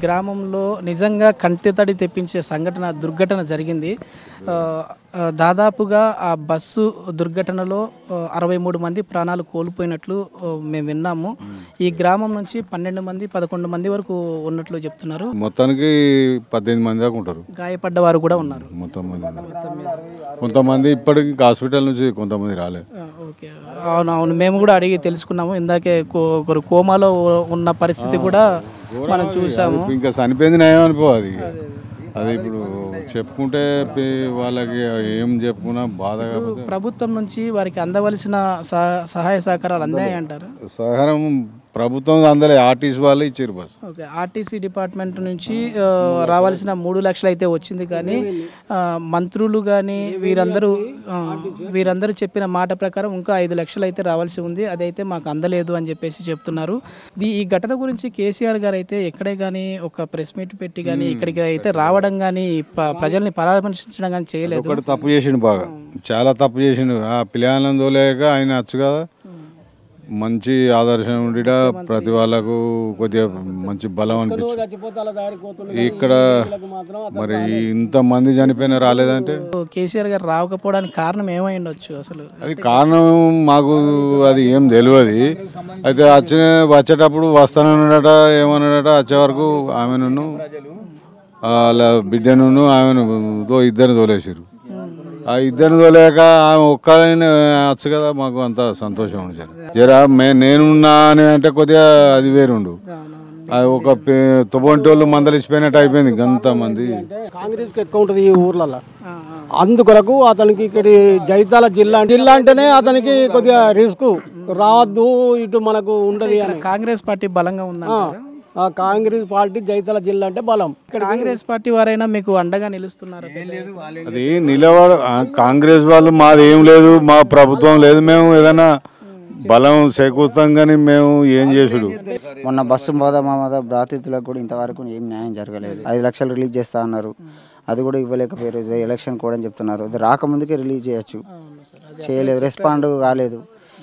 గ్రామంలో నిజంగా కంటితడి తెప్పించే సంఘటన దుర్ఘటన జరిగింది ఆ, ఆ, దాదాపుగా ఆ బస్సు దుర్ఘటనలో ఆ, అరవై మూడు మంది ప్రాణాలు కోల్పోయినట్లు ఆ, మేము విన్నాము ఈ గ్రామం నుంచి పన్నెండు మంది పదకొండు మంది వరకు ఉన్నట్లు చెప్తున్నారు మొత్తానికి పద్దెనిమిది మంది దాకా ఉంటారు గాయపడ్డ వారు కూడా ఉన్నారు మొత్తం మంది కొంతమంది ఇప్పటికి హాస్పిటల్ నుంచి కొంతమంది రాలేదు ఆ, ఓకే అవును అవును మేము కూడా అడిగి తెలుసుకున్నాము ఇందాకే కో- ఒకరు కోమాలో ఉన్న పరిస్థితి కూడా మనం చూసాము ఇంకా చనిపోయింది నయం అనుకో అది అది ఇప్పుడు చెప్పుకుంటే పి- వాళ్ళకి ఏం చెప్పుకున్నా బాధ కాకపోతే ప్రభుత్వం నుంచి వారికి అందవలసిన సహ- సహాయ సహకారాలు అందాయి అంటారు సహకారం ప్రభుత్వం అందలే ఆర్టీసీ వాళ్ళు ఇచ్చారు బస్ ఓకే ఆర్టీసీ డిపార్ట్మెంట్ నుంచి ఆ, రావాల్సిన మూడు లక్షలు అయితే వచ్చింది కానీ ఆ, మంత్రులు కానీ వీరందరూ ఆ, వీరందరూ చెప్పిన మాట ప్రకారం ఇంకా ఐదు లక్షలు అయితే రావాల్సి ఉంది అదైతే మాకు అందలేదు అని చెప్పేసి చెప్తున్నారు దీ- ఈ ఘటన గురించి కేసీఆర్ గారు అయితే ఎక్కడే కానీ ఒక ప్రెస్ మీట్ పెట్టి కానీ ఇక్కడికి అయితే రావడం కానీ ప్ర- ప్రజల్ని పరామర్శించడం కానీ చేయలేదు ఒకటి తప్పు చేసిండు బాగా చాలా తప్పు చేసిండు ఆ పిల్లలను తోలేక ఆయన వచ్చు కదా మంచి ఆదర్శం ఉండిట ప్రతి వాళ్ళకు కొద్దిగా మంచి బలం అనిపించింది ఇక్కడ మరి ఇంత మంది చనిపోయినా రాలేదంటే కేసీఆర్ గారు రాకపోవడానికి కారణం ఏమై ఉండొచ్చు అసలు అది కారణం మాకు అది ఏం తెలియదు అయితే వచ్చే వచ్చేటప్పుడు వస్తానన్నాడట ఏమన్నాడట వచ్చే వరకు ఆమెను వాళ్ళ బిడ్డను ఆమెను తో ఇద్దరిని తోలేసారు ఆ ఇద్దరిని తోలేక ఆమె ఒక్కదైనా వచ్చు కదా మాకు అంత సంతోషం ఉంది జర జర మే నేనున్నా అని అంటే కొద్దిగా అది వేరుండు అది ఒక తుబంటి వాళ్ళు మందలిసిపోయినట్టు అయిపోయింది గంత మంది కాంగ్రెస్కి ఎక్కువ ఉంటుంది ఈ ఊర్లలో అందుకొరకు అతనికి ఇక్కడ జైతాల జిల్లా జిల్లా అంటేనే అతనికి కొద్దిగా రిస్క్ రావద్దు ఇటు మనకు ఉండదు అని కాంగ్రెస్ పార్టీ బలంగా ఉందంటారా ఆ కాంగ్రెస్ పార్టీ జైతాల జిల్లా అంటే బలం ఇక్కడ కాంగ్రెస్ పార్టీ వారైనా మీకు అండగా నిలుస్తున్నారు అది నిలబడ ఆ, కాంగ్రెస్ వాళ్ళు మాది ఏం లేదు మా ప్రభుత్వం లేదు మేము ఏదైనా బలం చేకూరుతాం కానీ మేము ఏం చేసుడు మొన్న బస్సు మోద మామద బాధితులకు కూడా ఇంతవరకు ఏం న్యాయం జరగలేదు ఐదు లక్షలు రిలీజ్ చేస్తా అన్నారు అది కూడా ఇవ్వలేకపోయారు ఇది ఎలక్షన్ కూడా అని చెప్తున్నారు అది రాకముందుకే రిలీజ్ చేయొచ్చు చేయలేదు రెస్పాండ్ కాలేదు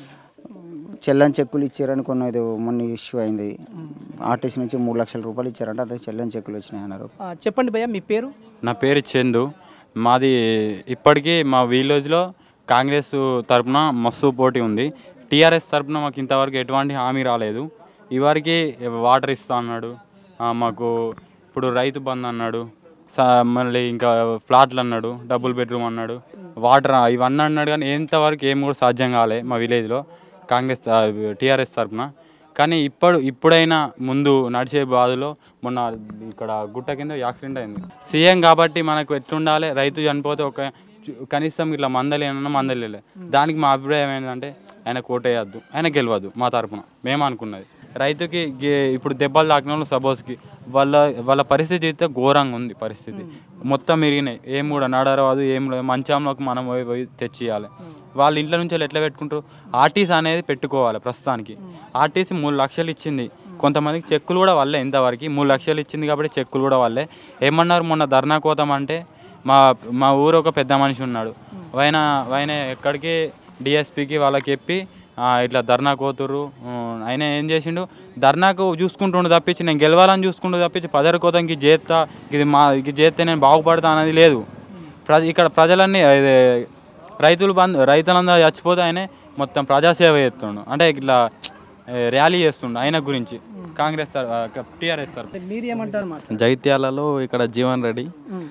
చెల్లని చెక్కులు ఇచ్చారని కొన్ని ఇది మొన్న ఇష్యూ అయింది ఆర్టీసీ నుంచి మూడు లక్షల రూపాయలు ఇచ్చారంటే అదే చెల్లని చెక్కులు వచ్చినాయి అన్నారు ఆ, చెప్పండి భయ్య మీ పేరు నా పేరు చందు మాది ఇప్పటికీ మా విలేజ్లో కాంగ్రెస్ తరపున మస్తు పోటీ ఉంది టీఆర్ఎస్ తరపున మాకు ఇంతవరకు ఎటువంటి హామీ రాలేదు ఇవరికి వాటర్ ఇస్తా అన్నాడు ఆ, మాకు ఇప్పుడు రైతు బంద్ అన్నాడు స మళ్ళీ ఇంకా ఫ్లాట్లు అన్నాడు డబుల్ బెడ్రూమ్ అన్నాడు వాటర్ ఇవన్నీ అన్నాడు కానీ ఎంతవరకు ఏం కూడా సాధ్యం కాలే మా విలేజ్లో కాంగ్రెస్ టీఆర్ఎస్ తరపున కానీ ఇప్పుడు ఇప్పుడైనా ముందు నడిచే బాధలో మొన్న ఇక్కడ గుట్ట కింద యాక్సిడెంట్ అయింది సీఎం కాబట్టి మనకు ఎట్లుండాలి రైతు చనిపోతే ఒక చు- కనీసం ఇట్లా మందలి అన్న మందలిలే దానికి మా అభిప్రాయం ఏంటంటే ఆయన కోటేయద్దు ఆయన గెలవద్దు మా తరపున మేము అనుకున్నది రైతుకి గే- ఇప్పుడు దెబ్బలు తాకిన వాళ్ళు సపోజ్కి వాళ్ళ వాళ్ళ పరిస్థితి అయితే ఘోరంగా ఉంది పరిస్థితి మొత్తం మిరిగినాయి ఏం కూడా నడరాదు ఏం లేదు మంచంలోకి మనం పోయి పోయి తెచ్చియాలి వాళ్ళ ఇంట్లో నుంచి వాళ్ళు ఎట్లా పెట్టుకుంటారు ఆర్టీసీ అనేది పెట్టుకోవాలి ప్రస్తుతానికి ఆర్టీసీ మూడు లక్షలు ఇచ్చింది కొంతమందికి చెక్కులు కూడా వాళ్ళే ఇంతవరకు మూడు లక్షలు ఇచ్చింది కాబట్టి చెక్కులు కూడా వాళ్ళే ఏమన్నారు మొన్న ధర్నా కోతం అంటే మా మా ఊరు ఒక పెద్ద మనిషి ఉన్నాడు ఆయన ఆయన ఎక్కడికి డిఎస్పికి వాళ్ళకి చెప్పి ఆ, ఇట్లా ధర్నా కోతుర్రు ఉమ్, ఆయన ఏం చేసిండు ధర్నాకు చూసుకుంటుండు తప్పించి నేను గెలవాలని చూసుకుంటూ తప్పించి పదరి కోతంకి చేస్తా ఇది మా ఇది చేస్తే నేను బాగుపడతా అనేది లేదు ప్ర ఇక్కడ ప్రజలన్నీ ఇది రైతులు బంద్ రైతులందరూ చచ్చిపోతే ఆయనే మొత్తం ప్రజాసేవ చేస్తుండు అంటే ఇట్లా ఏ, ర్యాలీ చేస్తుండు ఆయన గురించి కాంగ్రెస్ టీఆర్ఎస్ తరఫు మీరు ఏమంటారు మాట జైత్యాలలో ఇక్కడ జీవన్ రెడ్డి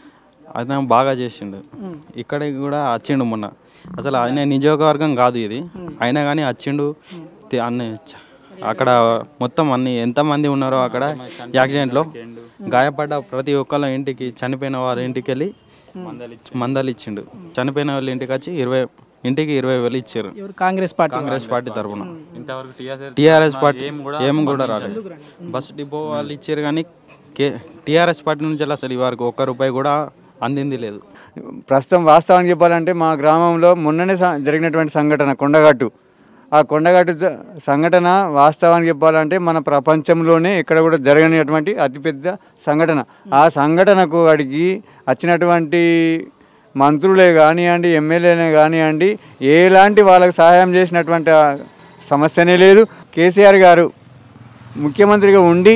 ఆయన బాగా చేసిండు ఇక్కడికి కూడా వచ్చిండు మొన్న అసలు ఆయన నియోజకవర్గం కాదు ఇది అయినా కానీ వచ్చిండు తి- అన్ని చ- అక్కడ మొత్తం అన్ని ఎంతమంది ఉన్నారో అక్కడ యాక్సిడెంట్లో గాయపడ్డ ప్రతి ఒక్కళ్ళ ఇంటికి చనిపోయిన వారి ఇంటికి వెళ్ళి మందలు ఇచ్చిండు చనిపోయిన వాళ్ళ ఇంటికి వచ్చి ఇరవై ఇంటికి ఇరవై వేలు ఇచ్చారు ఎవరు కాంగ్రెస్ పార్టీ కాంగ్రెస్ పార్టీ తరఫున ఇంతవరకు టీఆర్ఎస్ టీఆర్ఎస్ పార్టీ ఏం కూడా రాలేదు బస్ డిపో వాళ్ళు ఇచ్చారు కానీ కే టీఆర్ఎస్ పార్టీ నుంచి అసలు ఈ వరకు ఒక్క రూపాయి కూడా అందింది లేదు ప్రస్తుతం వాస్తవానికి చెప్పాలంటే మా గ్రామంలో మొన్ననే స- జరిగినటువంటి సంఘటన కొండగట్టు ఆ కొండగట్టు జ- సంఘటన వాస్తవానికి చెప్పాలంటే మన ప్రపంచంలోనే ఎక్కడ కూడా జరగనటువంటి అతిపెద్ద సంఘటన ఆ సంఘటనకు అడిగి వచ్చినటువంటి మంత్రులే కానివ్వండి ఎమ్మెల్యేలే కానివ్వండి ఎలాంటి వాళ్ళకి సహాయం చేసినటువంటి ఆ సమస్యనే లేదు కేసీఆర్ గారు ముఖ్యమంత్రిగా ఉండి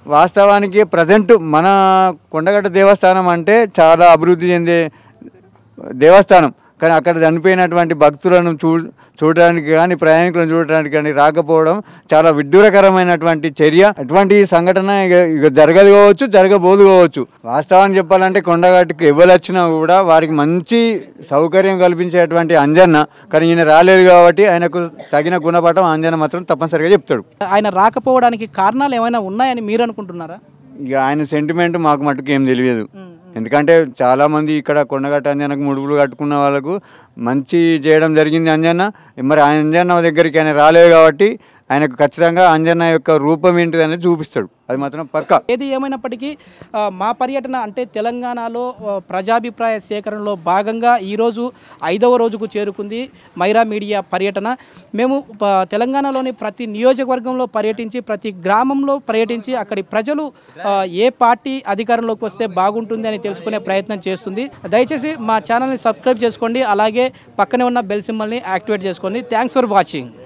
వాస్తవానికి ప్రజెంట్ మన కొండగట్ట దేవస్థానం అంటే చాలా అభివృద్ధి చెందే దేవస్థానం కానీ అక్కడ చనిపోయినటువంటి భక్తులను చూ చూడడానికి కానీ ప్రయాణికులను చూడడానికి కానీ రాకపోవడం చాలా విడ్డూరకరమైనటువంటి చర్య అటువంటి సంఘటన ఇక ఇక జరగదు కావచ్చు జరగబోదు కావచ్చు వాస్తవాన్ని చెప్పాలంటే కొండగట్టుకు ఎవరు వచ్చినా కూడా వారికి మంచి సౌకర్యం కల్పించేటువంటి అంజన్న కానీ ఈయన రాలేదు కాబట్టి ఆయనకు తగిన గుణపాఠం అంజన్న మాత్రం తప్పనిసరిగా చెప్తాడు ఆయన రాకపోవడానికి కారణాలు ఏమైనా ఉన్నాయని మీరు అనుకుంటున్నారా ఇక ఆయన సెంటిమెంట్ మాకు మటుకు ఏం తెలియదు ఎందుకంటే చాలా మంది ఇక్కడ కొండగట్ట అంజనకు ముడుపులు కట్టుకున్న వాళ్ళకు మంచి చేయడం జరిగింది అంజన్న మరి ఆ అంజన్న దగ్గరికి ఆయన రాలేదు కాబట్టి ఆయనకు ఖచ్చితంగా అంజన్న యొక్క రూపం ఏంటిది అనేది చూపిస్తాడు అది మాత్రం పక్కా ఏది ఏమైనప్పటికీ ఆ, మా పర్యటన అంటే తెలంగాణలో ఆ, ప్రజాభిప్రాయ సేకరణలో భాగంగా ఈరోజు ఐదవ రోజుకు చేరుకుంది మైరా మీడియా పర్యటన మేము ప- తెలంగాణలోని ప్రతి నియోజకవర్గంలో పర్యటించి ప్రతి గ్రామంలో పర్యటించి అక్కడి ప్రజలు ఆ, ఏ పార్టీ అధికారంలోకి వస్తే బాగుంటుంది అని తెలుసుకునే ప్రయత్నం చేస్తుంది దయచేసి మా ఛానల్ని సబ్స్క్రైబ్ చేసుకోండి అలాగే పక్కనే ఉన్న బెల్ సింబల్ని యాక్టివేట్ చేసుకోండి థ్యాంక్స్ ఫర్ వాచింగ్